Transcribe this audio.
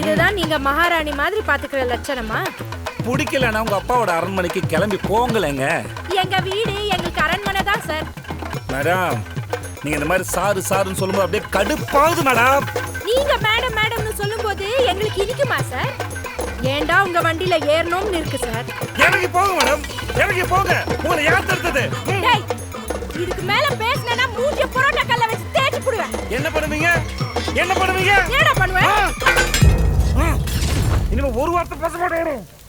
இதுதான் நீங்க மகாராணி மாதிரி பாத்துக்கிற லட்சணமா பிடிக்கலன்னா உங்க அப்பாவோட அரண்மனைக்கு கிளம்பி போங்களேங்க எங்க வீடு எங்களுக்கு அரண்மனை தான் சார் மேடம் நீங்க இந்த மாதிரி சாரு சாருன்னு சொல்லும்போது அப்படியே கடுப்பாகுது மேடம் நீங்க மேடம் மேடம்னு சொல்லும்போது எங்களுக்கு இனிக்குமா சார் ஏன்டா உங்க வண்டியில ஏறணும்னு இருக்கு சார் இறங்கி போங்க மேடம் இறங்கி போங்க உங்களை யார் தடுத்தது ம். டேய் இதுக்கு மேல பேசினா மூஞ்சிய புரோட்டா கல்ல வச்சு தேய்ச்சி புடுவேன் என்ன பண்ணுவீங்க என்ன பண்ணுவீங்க என்னடா பண்ணுவேன் ஆ. ஆ. இனிமே ஒரு வார்த்தை பேச மாட்டேன்